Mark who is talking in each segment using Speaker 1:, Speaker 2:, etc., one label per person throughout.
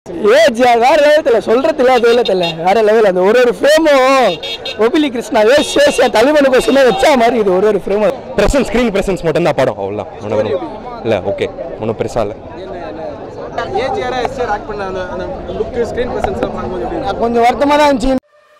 Speaker 1: Age வேற level தெரியல சொல்றது இல்ல அது இல்ல தெரியல வேற லெவல் அந்த ஒரு ஒரு ஃப்ரேமும் ஒபிலி கிருஷ்ணா ஏஸ் ஏஸ் தலைவனு கொஸ்டினே வச்சா மாதிரி இது ஒரு ஒரு ஃப்ரேமும்
Speaker 2: ப்ரெசன்ஸ் ஸ்க்ரீன் ப்ரெசன்ஸ் மட்டும் தான் படம் அவ்வளோதான் ஒன்றும் இல்லை ஓகே ஒன்றும் பெருசாக இல்லை
Speaker 3: ஏஜிஆரா எஸ்ஆர் ஆக்ட் பண்ண அந்த அந்த லுக் ஸ்க்ரீன் பிரசன்ஸ்லாம் பார்க்கும்போது எப்படி இருக்கு?
Speaker 1: கொஞ்சம் வருத்தமா தான் இருந்துச்சு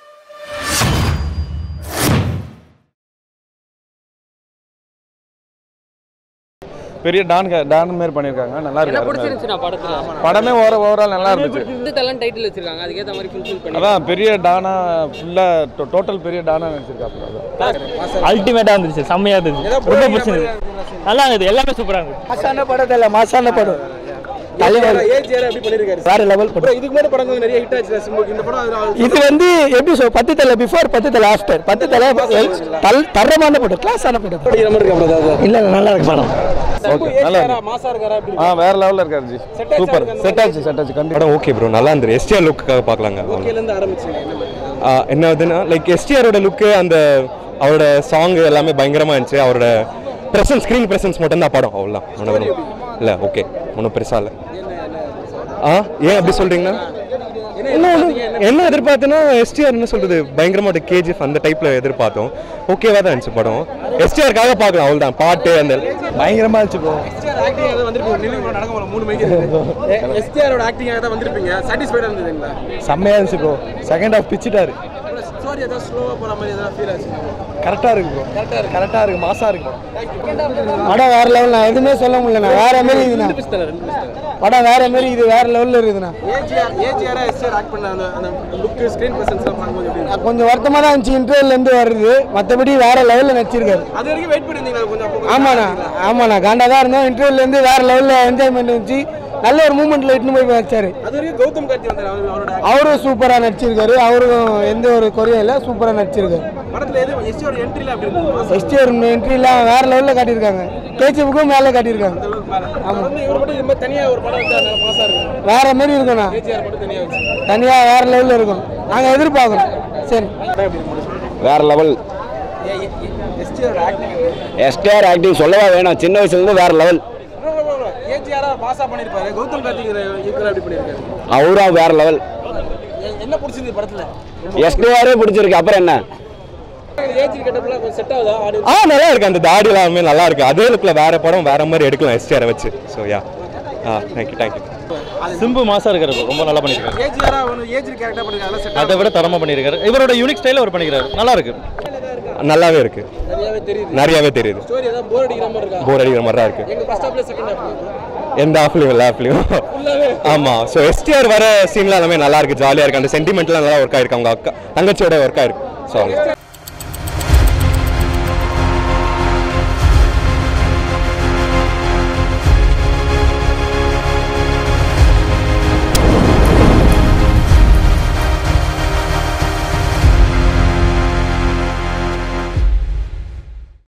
Speaker 4: பெரிய டான் கே- டான் மாரி பண்ணியிருக்காங்க நல்லா
Speaker 5: என்ன
Speaker 4: இருக்கு
Speaker 5: பிடிச்சிருந்துச்சு நான் படத்துல
Speaker 4: படமே ஓர ஓவரால் நல்லா இருந்துச்சு
Speaker 5: இந்த தலன் டைட்டில் வச்சிருக்காங்க அதுக்கேற்ற மாதிரி ஃபுல்ஃபில் பண்ணி
Speaker 4: அதான் பெரிய டானா ஃபுல்லாக டோட்டல் பெரிய டானா நினச்சிருக்காப்புல
Speaker 6: அல்டிமேட்டா இருந்துச்சு செம்மையா இருந்துச்சு ரொம்ப பிடிச்சிருந்தது நல்லா இருந்தது எல்லாமே சூப்பரா இருந்துச்சு
Speaker 1: மாசான படம் தெரியல மாசான படம் தலைவர்
Speaker 3: ஏஜிஆரா எப்படி பண்ணிருக்காரு
Speaker 1: வேற லெவல்
Speaker 3: bro,
Speaker 1: படம்
Speaker 3: இதுக்கு முன்னாடி படங்கள் நிறைய ஹிட் ஆச்சு சிம்புக்கு இந்த படம் அதுல
Speaker 1: இது வந்து எப்படி சொல் பத்து தலை பிஃபோர் பத்து தலை ஆஃப்டர் பத்து தலை தல் தரமான படம் கிளாஸான படம்
Speaker 3: படிக்கிற மாதிரி இருக்கா brother அது?
Speaker 1: இல்ல இல்ல, நல்லா இருக்கு படம்
Speaker 3: சிம்பு
Speaker 4: நல்லா
Speaker 3: ஏஜிஆரா மாசா இருக்காரா எப்படி
Speaker 4: ஆ வேற லெவலில் இருக்காரு ஜி சூப்பர் செட் ஆச்சு செட் ஆச்சு கண்டிப்பாக
Speaker 2: படம் ஓகே ப்ரோ நல்லா இருந்தது எஸ்டிஆர் லுக்காக பார்க்கலாங்க
Speaker 3: ஓகேல இருந்து ஆரம்பிச்சீங்க என்ன மாதிரி
Speaker 2: ஆஹ் என்னதுன்னா லைக் எஸ்டிஆரோட லுக்கு அந்த அவரோட சாங் எல்லாமே பயங்கரமாக இருந்துச்சு அவரோட ப்ரெசன்ஸ் ஸ்க்ரீன் ப்ரெசன்ஸ் மட்டும் தான் படம் அவ்வளோதான் ஒன்றும் இல்லை ஓகே ஒன்றும் பெருசாக இல்லை ஆ ஏன் அப்படி சொல்கிறீங்கன்னா என்ன ஒண்ணு- என்ன எதிர்பார்த்தேன்னா எஸ்டிஆர் என்ன சொல்றது பயங்கரமாக கேஜிஎஃப் அந்த டைப்பில் எதிர்பார்த்தோம் ஓகேவா தான் இருந்துச்சு படம் எஸ்டிஆருக்காக பார்க்கலாம் அவ்வளோதான் பாட்டு அந்த
Speaker 4: பயங்கரமாக இருந்துச்சு ப்ரோ
Speaker 3: எஸ்டிஆர் ஆக்டிங் தான் வந்திருப்பீங்க நினைவு நடக்க போல மூணு மணிக்கு எஸ்டிஆரோட ஆக்டிங் தான் வந்திருப்பீங்க சாட்டிஸ்ஃபைடா இருந்ததுங்களா
Speaker 4: செம்மையாக இருந்துச்சு ப்ரோ செகண்ட் ஹாஃப் பிச்சுட்டாரு
Speaker 3: ஸ்டோரி ஏதாவது ஸ்லோவா போற மாதிரி ஏதாவது ஃபீல் ஆச்சு
Speaker 4: கரெக்டாக இருக்கு ப்ரோ கரெக்டாக இருக்கு கரெக்டாக இருக்கு மாசா இருக்கு
Speaker 1: படம் வேற லெவல் நான் எதுவுமே சொல்ல முடியல வேற மாதிரி இதுண்ணா படம் வேற மாதிரி இது வேற லெவல்ல இருக்குதுண்ணா
Speaker 3: ஏஜிஆர் ஏஜிஆரா எஸ்ஆர் ஆக்ட் பண்ண அந்த அந்த லுக் ஸ்க்ரீன் பிரசன்ஸ்லாம் பார்க்கும்போது எப்படி இருக்கு?
Speaker 1: கொஞ்சம் வருத்தமா தான் இருந்துச்சு இன்டர்வியூல இருந்து வருது மற்றபடி வேற லெவல்ல நடிச்சிருக்காரு
Speaker 3: அது வரைக்கும் வெயிட் பண்ணிருந்தீங்களா கொஞ்சம் அப்போ கொஞ்சம்
Speaker 1: ஆமாண்ணா ஆமாண்ணா காண்டா தான் இருந்தோம் இன்டர்வியூல இருந்து வேற லெவல்ல என்ஜாய்மெண்ட் இருந்துச்சு நல்ல ஒரு மூமெண்ட்ல இட்டுன்னு போய் வச்சாரு
Speaker 3: அது வரைக்கும் கௌதம் கார்த்தி வந்தாரு அவரு- அவரோட
Speaker 1: அவரும் சூப்பரா நடிச்சிருக்காரு அவரும் எந்த ஒரு குறையும் இல்லை சூப்பரா நடிச்சிருக்காரு
Speaker 3: படத்துல எது எஸ்டியோட என்ட்ரில அப்படி இருந்தது
Speaker 1: எஸ்டிஆர் என்ட்ரிலாம் வேற லெவல்ல காட்டியிருக்காங்க கேச்சிப்புக்கும் மேலே காட்டியிருக்காங்க
Speaker 3: ஆமா இவர் மட்டும் இது மாதிரி தனியா ஒரு படம் எடுத்தா நல்ல மாசா இருக்கும்
Speaker 1: வேற மாதிரி இருக்கும்ண்ணா
Speaker 3: ஏஜிஆர் மட்டும் தனியா வச்சு
Speaker 1: தனியா வேற லெவல்ல இருக்கும் நாங்க எதிர்பார்க்குறோம் சரி
Speaker 7: வேற லெவல்
Speaker 3: எஸ்டியோட ஆக்டிங்
Speaker 7: எஸ்டிஆர் ஆக்டிங் சொல்லவா வேணும் சின்ன வயசுலேருந்து வேற லெவல்
Speaker 3: ஏஜிஆரா மாசா பண்ணிருப்பாரு கௌதம் கார்த்திக் ஈக்குவலா அப்படி பண்ணிருக்காரு
Speaker 7: அவரும் வேற லெவல்
Speaker 3: எ- என்ன பிடிச்சிருந்து படத்துல
Speaker 7: எஸ்டிஆரே பிடிச்சிருக்கு அப்புறம் என்ன
Speaker 3: ஏஜி கெட்டப்லாம் கொஞ்சம் செட் ஆகுதா ஆடியன்ஸ்
Speaker 2: ஆ நல்லா இருக்கு அந்த தாடி எல்லாமே நல்லா இருக்கு அதே லுக்கில் வேற படம் வேற மாதிரி எடுக்கலாம் எஸ்டிஆரை வச்சு so ya ah thank you thank you
Speaker 6: Simbu மாசா இருக்காரு ரொம்ப நல்லா பண்ணிருக்காரு
Speaker 3: ஏஜிஆரா ஒன்று ஏஜி கேரக்டர் பண்ணிருக்காங்க செட்
Speaker 6: அதை விட தரமா பண்ணிருக்காரு இவரோட யூனிக் ஸ்டைல அவர் பண்ணிக்கிறாரு நல்லா இருக்கு
Speaker 2: நல்லாவே இருக்கு
Speaker 3: நிறையாவே தெரியுது
Speaker 2: நிறையாவே தெரியுது
Speaker 3: ஸ்டோரி ஏதாவது போர் அடிக்கிற மாதிரி இருக்கா
Speaker 2: போர் அடிக்கிற மாதிரி தான் இருக்கு
Speaker 3: எங்க ஃபர்ஸ்ட் ஹாஃப்ல செகண்ட் ஹாஃப்
Speaker 2: எந்த ஆஃப்லையும் எல்லா ஆஃப்லையும் ஆமா ஸோ எஸ்டிஆர் வர சீன்லாம் எல்லாமே நல்லா இருக்கு ஜாலியா இருக்கு அந்த சென்டிமெண்ட்லாம் நல்லா ஒர்க் ஆயிருக்கு அவங்க அக்கா தங்கச்சியோட ஒர்க் ஆயிருக்கு ஸோ